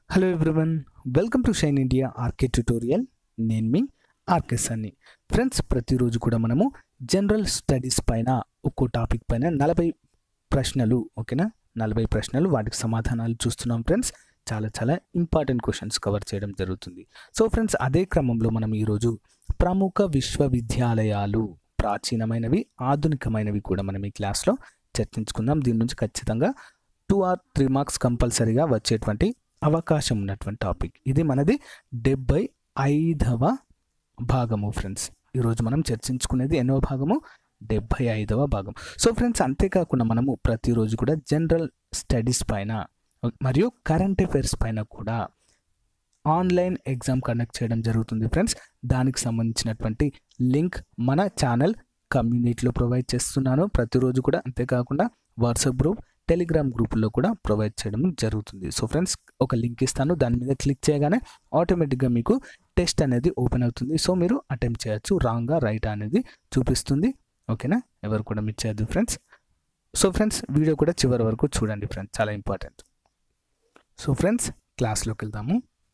hello everyone welcome to shine India RK tutorial నేను మీ RK సన్ని friends ప్రతిరోజు కూడా మనము జనరల్ స్టడీస్ పైన ఒక్కో టాపిక్ పైన నలభై ప్రశ్నలు ఓకేనా నలభై ప్రశ్నలు వాటికి సమాధానాలు చూస్తున్నాం ఫ్రెండ్స్ చాలా చాలా ఇంపార్టెంట్ క్వశ్చన్స్ కవర్ చేయడం జరుగుతుంది సో ఫ్రెండ్స్ అదే క్రమంలో మనం ఈరోజు ప్రముఖ విశ్వవిద్యాలయాలు ప్రాచీనమైనవి ఆధునికమైనవి కూడా మనం ఈ క్లాస్లో చర్చించుకుందాం దీని నుంచి ఖచ్చితంగా టూ ఆర్ త్రీ మార్క్స్ కంపల్సరీగా వచ్చేటువంటి అవకాశం ఉన్నటువంటి టాపిక్ ఇది మనది డెబ్బై ఐదవ భాగము ఫ్రెండ్స్ ఈరోజు మనం చర్చించుకునేది ఎన్నో భాగము డెబ్బై ఐదవ భాగం సో ఫ్రెండ్స్ అంతేకాకుండా మనము ప్రతిరోజు కూడా జనరల్ స్టడీస్ పైన మరియు కరెంట్ అఫైర్స్ పైన కూడా ఆన్లైన్ ఎగ్జామ్ కండక్ట్ చేయడం జరుగుతుంది ఫ్రెండ్స్ దానికి సంబంధించినటువంటి లింక్ మన ఛానల్ కమ్యూనిటీలో ప్రొవైడ్ చేస్తున్నాను ప్రతిరోజు కూడా అంతేకాకుండా వాట్సాప్ గ్రూప్ టెలిగ్రామ్ గ్రూపుల్లో కూడా ప్రొవైడ్ చేయడం జరుగుతుంది సో ఫ్రెండ్స్ ఒక లింక్ ఇస్తాను దాని మీద క్లిక్ చేయగానే ఆటోమేటిక్గా మీకు టెస్ట్ అనేది ఓపెన్ అవుతుంది సో మీరు అటెంప్ట్ చేయొచ్చు రాంగా రైట్ అనేది చూపిస్తుంది ఓకేనా ఎవరు కూడా మిస్ చేయొద్దు ఫ్రెండ్స్ సో ఫ్రెండ్స్ వీడియో కూడా చివరి వరకు చూడండి ఫ్రెండ్స్ చాలా ఇంపార్టెంట్ సో ఫ్రెండ్స్ క్లాస్లోకి వెళ్దాము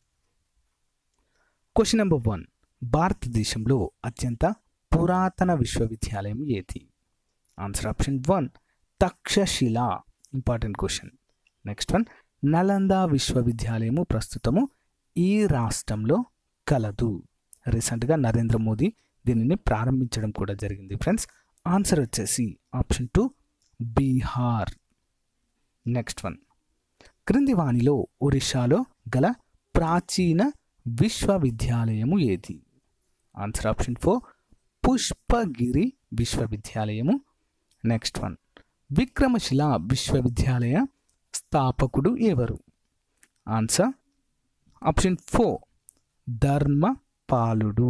క్వశ్చన్ నెంబర్ వన్ భారతదేశంలో అత్యంత పురాతన విశ్వవిద్యాలయం ఏది answer option one Takshashila important question next one Nalanda విశ్వవిద్యాలయము ప్రస్తుతము ఈ రాష్ట్రంలో కలదు రీసెంట్గా నరేంద్ర మోదీ దీనిని ప్రారంభించడం కూడా జరిగింది ఫ్రెండ్స్ ఆన్సర్ వచ్చేసి option two Bihar next one క్రింది వాణిలో ఒరిస్సాలో గల ప్రాచీన విశ్వవిద్యాలయము ఏది ఆన్సర్ ఆప్షన్ ఫోర్ పుష్పగిరి విశ్వవిద్యాలయము నెక్స్ట్ వన్ విక్రమశిల విశ్వవిద్యాలయ స్థాపకుడు ఎవరు ఆన్సర్ ఆప్షన్ ఫోర్ ధర్మపాలుడు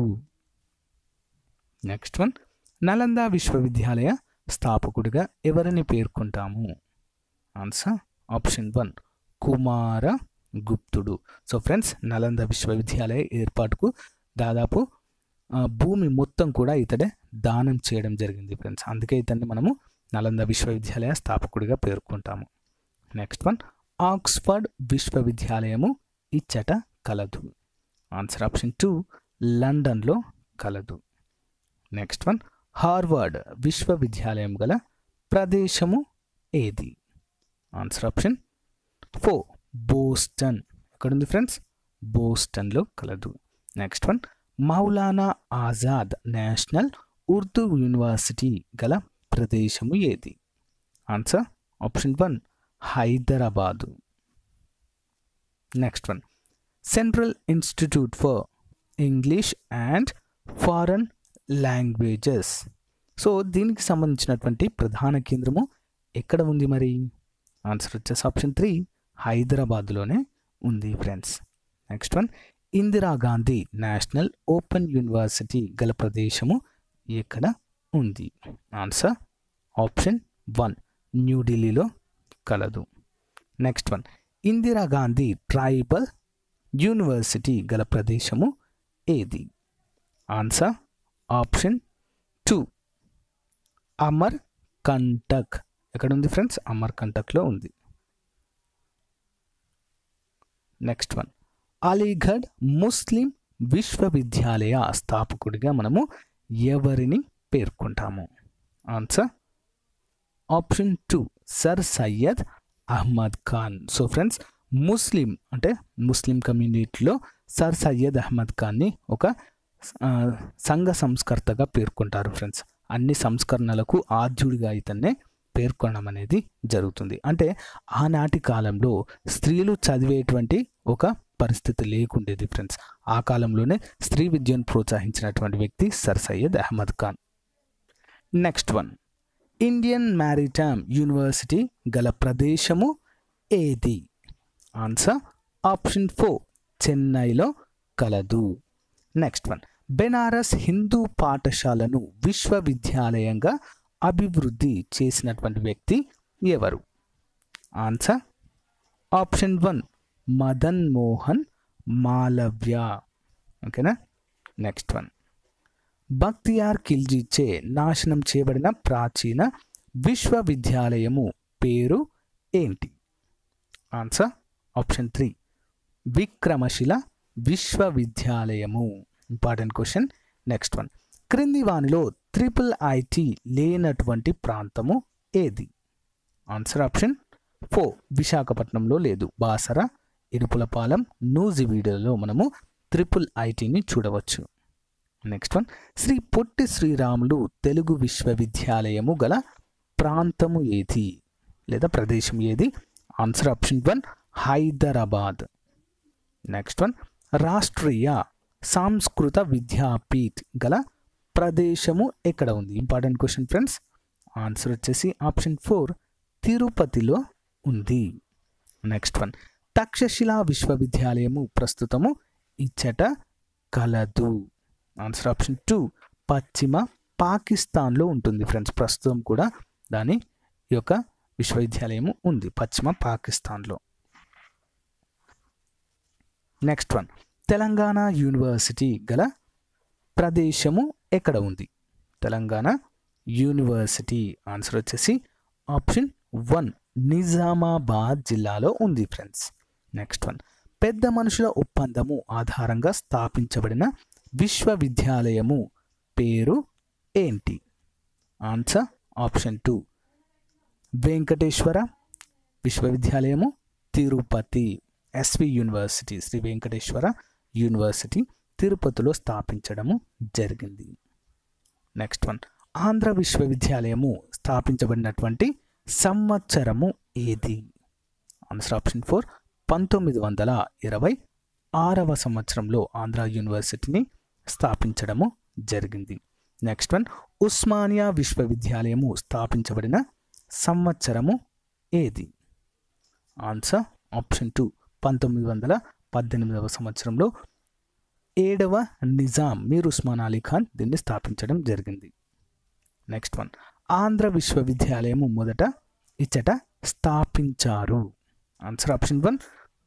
నెక్స్ట్ వన్ నలంద విశ్వవిద్యాలయ స్థాపకుడిగా ఎవరిని పేర్కొంటాము ఆన్సర్ ఆప్షన్ వన్ కుమార గుప్తుడు సో ఫ్రెండ్స్ నలంద విశ్వవిద్యాలయ ఏర్పాటుకు దాదాపు భూమి మొత్తం కూడా ఇతడే దానం చేయడం జరిగింది ఫ్రెండ్స్ అందుకే ఇతన్ని మనము నలంద విశ్వవిద్యాలయ స్థాపకుడిగా పేర్కొంటాము నెక్స్ట్ వన్ ఆక్స్ఫర్డ్ విశ్వవిద్యాలయము ఇచ్చట కలదు ఆన్సర్ ఆప్షన్ టూ లండన్లో కలదు నెక్స్ట్ వన్ హార్వర్డ్ విశ్వవిద్యాలయం గల ప్రదేశము ఏది ఆన్సర్ ఆప్షన్ ఫోర్ బోస్టన్ ఎక్కడుంది ఫ్రెండ్స్ బోస్టన్లో కలదు next one Maulana Azad National Urdu University గల ప్రదేశము ఏది answer option one Hyderabad next one central institute for English and foreign languages so దీనికి సంబంధించినటువంటి ప్రధాన కేంద్రము ఎక్కడ ఉంది మరి ఆన్సర్ వచ్చేసి ఆప్షన్ త్రీ హైదరాబాద్లోనే ఉంది friends next one Indira Gandhi National Open University గల ప్రదేశము ఎక్కడ ఉంది ఆన్సర్ ఆప్షన్ వన్ న్యూఢిల్లీలో కలదు next one Indira Gandhi Tribal University గల ప్రదేశము ఏది answer option two Amarkantak ఎక్కడ ఉంది ఫ్రెండ్స్ అమర్ కంటక్లో ఉంది నెక్స్ట్ వన్ అలీగఢ్ ముస్లిం విశ్వవిద్యాలయ స్థాపకుడిగా మనము ఎవరిని పేర్కొంటాము answer option two sir Syed Ahmed Khan so friends Muslim అంటే ముస్లిం కమ్యూనిటీలో సర్ సయ్యద్ అహ్మద్ ఖాన్ని ఒక సంఘ సంస్కర్తగా పేర్కొంటారు ఫ్రెండ్స్ అన్ని సంస్కరణలకు ఆద్యుడిగా ఇతన్నే పేర్కొనడం అనేది జరుగుతుంది అంటే ఆనాటి కాలంలో స్త్రీలు చదివేటువంటి ఒక పరిస్థితి లేకుండేది ఫ్రెండ్స్ ఆ కాలంలోనే స్త్రీ విద్యను ప్రోత్సహించినటువంటి వ్యక్తి sir Syed Ahmed Khan next one Indian maritime university గల ప్రదేశము ఏది ఆన్సర్ ఆప్షన్ ఫోర్ చెన్నైలో కలదు నెక్స్ట్ వన్ బెనారస్ హిందూ పాఠశాలను విశ్వవిద్యాలయంగా అభివృద్ధి చేసినటువంటి వ్యక్తి ఎవరు answer option one Madan Mohan Malaviya ఓకేనా నెక్స్ట్ వన్ బక్తియార్ ఖిల్జీచే నాశనం చేయబడిన ప్రాచీన విశ్వవిద్యాలయము పేరు ఏంటి ఆన్సర్ ఆప్షన్ త్రీ విక్రమశిల విశ్వవిద్యాలయము ఇంపార్టెంట్ క్వశ్చన్ నెక్స్ట్ వన్ క్రింది వానిలో ట్రిపుల్ ఐటి లేనటువంటి ప్రాంతము ఏది ఆన్సర్ ఆప్షన్ ఫోర్ విశాఖపట్నంలో లేదు బాసర ఇరుపులపాలెం నూజివీడులలో మనము ట్రిపుల్ ఐటీని చూడవచ్చు నెక్స్ట్ వన్ శ్రీ పొట్టి శ్రీరాములు తెలుగు విశ్వవిద్యాలయము గల ప్రాంతము ఏది లేదా ప్రదేశం ఏది answer option one Hyderabad next one Rashtriya Sanskrit Vidyapeeth గల ప్రదేశము ఎక్కడ ఉంది ఇంపార్టెంట్ క్వశ్చన్ ఫ్రెండ్స్ ఆన్సర్ వచ్చేసి ఆప్షన్ ఫోర్ తిరుపతిలో ఉంది నెక్స్ట్ వన్ తక్షశిలా విశ్వవిద్యాలయము ప్రస్తుతము ఇచ్చట కలదు ఆన్సర్ ఆప్షన్ టూ పశ్చిమ పాకిస్తాన్లో ఉంటుంది ఫ్రెండ్స్ ప్రస్తుతం కూడా దాని యొక్క విశ్వవిద్యాలయము ఉంది పశ్చిమ పాకిస్తాన్లో నెక్స్ట్ వన్ తెలంగాణ యూనివర్సిటీ గల ప్రదేశము ఎక్కడ ఉంది తెలంగాణ యూనివర్సిటీ ఆన్సర్ వచ్చేసి ఆప్షన్ వన్ నిజామాబాద్ జిల్లాలో ఉంది ఫ్రెండ్స్ నెక్స్ట్ వన్ పెద్ద మనుషుల ఒప్పందము ఆధారంగా స్థాపించబడిన విశ్వవిద్యాలయము పేరు ఏంటి ఆన్సర్ ఆప్షన్ టూ వెంకటేశ్వర విశ్వవిద్యాలయము Tirupati SV university Shri Venkateswara university తిరుపతిలో స్థాపించడము జరిగింది నెక్స్ట్ వన్ ఆంధ్ర విశ్వవిద్యాలయము స్థాపించబడినటువంటి సంవత్సరము ఏది ఆన్సర్ ఆప్షన్ ఫోర్ పంతొమ్మిది వందల ఇరవై ఆరవ సంవత్సరంలో ఆంధ్ర యూనివర్సిటీని స్థాపించడము జరిగింది నెక్స్ట్ వన్ ఉస్మానియా విశ్వవిద్యాలయము స్థాపించబడిన సంవత్సరము ఏది ఆన్సర్ ఆప్షన్ టూ పంతొమ్మిది వందల పద్దెనిమిదవ సంవత్సరంలో ఏడవ నిజాం మీర్ ఉస్మాన్ అలీ ఖాన్ దీన్ని స్థాపించడం జరిగింది నెక్స్ట్ వన్ ఆంధ్ర విశ్వవిద్యాలయము మొదట ఇచ్చట స్థాపించారు ఆన్సర్ ఆప్షన్ వన్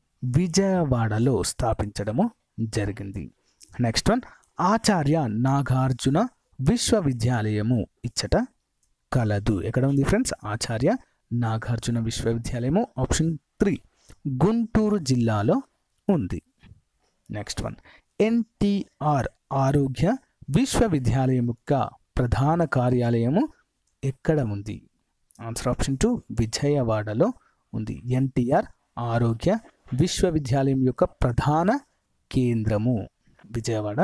విజయవాడలో స్థాపించడము జరిగింది నెక్స్ట్ వన్ ఆచార్య నాగార్జున విశ్వవిద్యాలయము ఇచ్చట కలదు ఎక్కడ ఉంది ఫ్రెండ్స్ ఆచార్య నాగార్జున విశ్వవిద్యాలయము ఆప్షన్ త్రీ గుంటూరు జిల్లాలో ఉంది నెక్స్ట్ వన్ ఎన్టీఆర్ ఆరోగ్య విశ్వవిద్యాలయం యొక్క ప్రధాన కార్యాలయము ఎక్కడ ఉంది ఆన్సర్ ఆప్షన్ టూ విజయవాడలో ఉంది ఎన్టీఆర్ ఆరోగ్య విశ్వవిద్యాలయం యొక్క ప్రధాన కేంద్రము విజయవాడ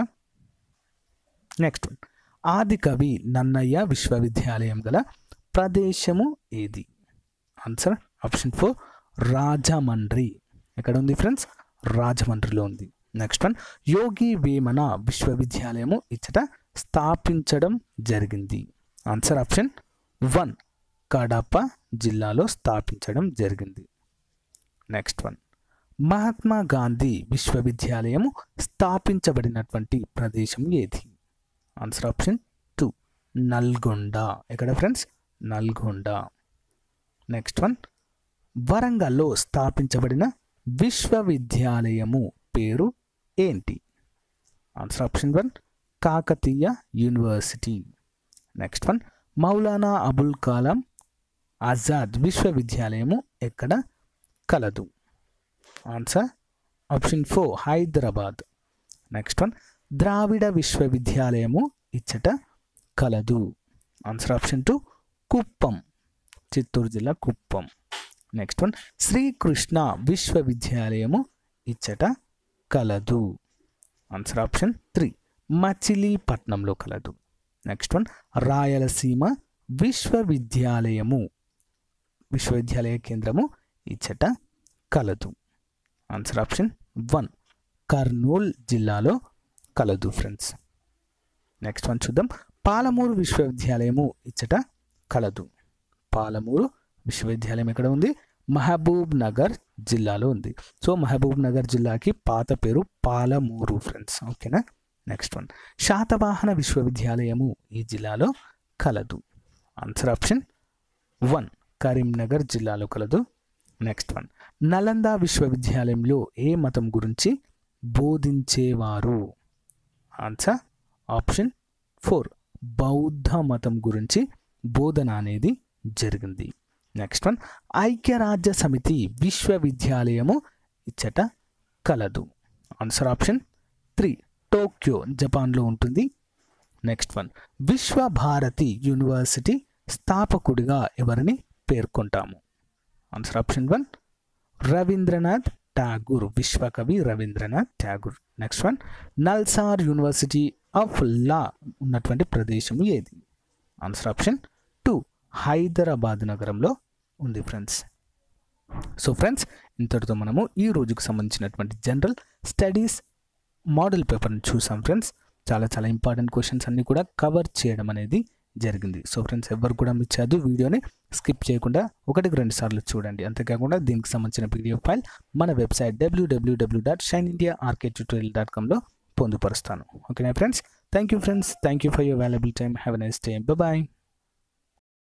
నెక్స్ట్ వన్ ఆదికవి నన్నయ్య విశ్వవిద్యాలయం గల ప్రదేశము ఏది ఆన్సర్ ఆప్షన్ ఫోర్ రాజమండ్రి ఎక్కడ ఉంది ఫ్రెండ్స్ రాజమండ్రిలో ఉంది నెక్స్ట్ వన్ యోగి వేమన విశ్వవిద్యాలయము ఇచ్చట స్థాపించడం జరిగింది ఆన్సర్ ఆప్షన్ వన్ కడప జిల్లాలో స్థాపించడం జరిగింది నెక్స్ట్ వన్ మహాత్మా గాంధీ విశ్వవిద్యాలయము స్థాపించబడినటువంటి ప్రదేశం ఏది ఆన్సర్ ఆప్షన్ టూ నల్గొండ ఎక్కడ ఫ్రెండ్స్ నల్గొండ నెక్స్ట్ వన్ వరంగల్లో స్థాపించబడిన విశ్వవిద్యాలయము పేరు ఏంటి answer option one Kakatiya university next one Maulana Abul Kalam Azad విశ్వవిద్యాలయము ఎక్కడ కలదు answer option four Hyderabad next one Dravida విశ్వవిద్యాలయము ఇచ్చట కలదు answer option two Kuppam Chittoor జిల్లా కుప్పం నెక్స్ట్ వన్ శ్రీకృష్ణ విశ్వవిద్యాలయము ఇచ్చట కలదు ఆన్సర్ ఆప్షన్ త్రీ మచిలీపట్నంలో కలదు నెక్స్ట్ వన్ రాయలసీమ విశ్వవిద్యాలయము విశ్వవిద్యాలయ కేంద్రము ఇచ్చట కలదు ఆన్సర్ ఆప్షన్ వన్ కర్నూల్ జిల్లాలో కలదు ఫ్రెండ్స్ నెక్స్ట్ వన్ చూద్దాం పాలమూరు విశ్వవిద్యాలయము ఇచ్చట కలదు పాలమూరు విశ్వవిద్యాలయం ఎక్కడ ఉంది మహబూబ్ నగర్ జిల్లాలో ఉంది సో మహబూబ్ నగర్ జిల్లాకి పాత పేరు పాలమూరు ఫ్రెండ్స్ ఓకేనా నెక్స్ట్ వన్ శాతవాహన విశ్వవిద్యాలయము ఈ జిల్లాలో కలదు ఆన్సర్ ఆప్షన్ వన్ కరీంనగర్ జిల్లాలో కలదు నెక్స్ట్ వన్ నలంద విశ్వవిద్యాలయంలో ఏ మతం గురించి బోధించేవారు ఆన్సర్ ఆప్షన్ ఫోర్ బౌద్ధ మతం గురించి బోధన అనేది జరిగింది నెక్స్ట్ వన్ ఐక్యరాజ్య సమితి విశ్వవిద్యాలయము ఇచ్చట కలదు ఆన్సర్ ఆప్షన్ త్రీ టోక్యో జపాన్లో ఉంటుంది నెక్స్ట్ వన్ విశ్వభారతి యూనివర్సిటీ స్థాపకుడిగా ఎవరిని పేర్కొంటాము answer option one Rabindranath Tagore విశ్వకవి Rabindranath Tagore next one NALSAR university of law ఉన్నటువంటి ప్రదేశం ఏది ఆన్సర్ ఆప్షన్ టూ హైదరాబాద్ నగరంలో ఉంది ఫ్రెండ్స్ సో ఫ్రెండ్స్ ఇంతటితో మనము ఈ రోజుకు సంబంధించినటువంటి జనరల్ స్టడీస్ మోడల్ పేపర్ని చూసాం ఫ్రెండ్స్ చాలా చాలా ఇంపార్టెంట్ క్వశ్చన్స్ అన్నీ కూడా కవర్ చేయడం అనేది జరిగింది సో ఫ్రెండ్స్ ఎవరు కూడా మీ చదువు వీడియోని స్కిప్ చేయకుండా ఒకటికి రెండు సార్లు చూడండి అంతేకాకుండా దీనికి సంబంధించిన పీడిఎఫ్ ఫైల్ మన వెబ్సైట్ డబ్ల్యూడబ్ల్యూడబ్ల్యూ dot shine India RK tutorial dot కామ్లో పొందుపరుస్తాను ఓకేనా friends thank you friends thank you for your valuable time have a nice day bye